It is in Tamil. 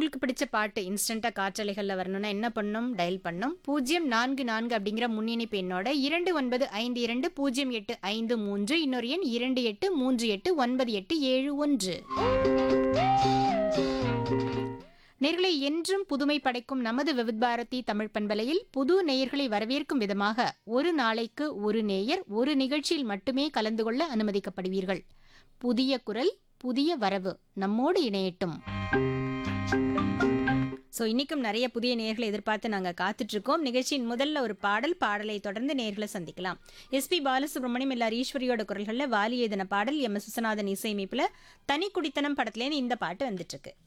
உங்களுக்கு பிடிச்ச பாட்டு இன்ஸ்டண்ட்டாக காற்றலைகளில் வரணும்னா என்ன பண்ணணும் டயல் பண்ணணும் பூஜ்ஜியம் நான்கு நான்கு அப்படிங்கிற முன்னிணைப்பு எண்ணோட இரண்டு ஒன்பது ஐந்து இரண்டு பூஜ்ஜியம் எட்டு ஐந்து மூன்று இன்னொரு எண் இரண்டு எட்டு மூன்று எட்டு ஒன்பது எட்டு ஏழு ஒன்று நேர்களை என்றும் புதுமை படைக்கும் நமது விவித் பாரதி தமிழ் பண்பலையில் புது நேயர்களை வரவேற்கும் விதமாக ஒரு நாளைக்கு ஒரு நேயர் ஒரு நிகழ்ச்சியில் மட்டுமே கலந்து கொள்ள அனுமதிக்கப்படுவீர்கள் புதிய குரல் புதிய வரவு நம்மோடு இணையட்டும் ஸோ இன்னைக்கும் நிறைய புதிய நேர்களை எதிர்பார்த்து நாங்கள் காத்துட்டு இருக்கோம் நிகழ்ச்சியின் முதல்ல ஒரு பாடல் பாடலை தொடர்ந்து நேர்களை சந்திக்கலாம் எஸ்பி பாலசுப்ரமணியம் எல்லார் ஈஸ்வரியோட குரல்களில் வாலி எழுதின பாடல் எம் எஸ் விஸ்வநாதன் இசையமைப்பில் தனி குடித்தனம் படத்துலேருந்து இந்த பாட்டு வந்துட்டு இருக்கு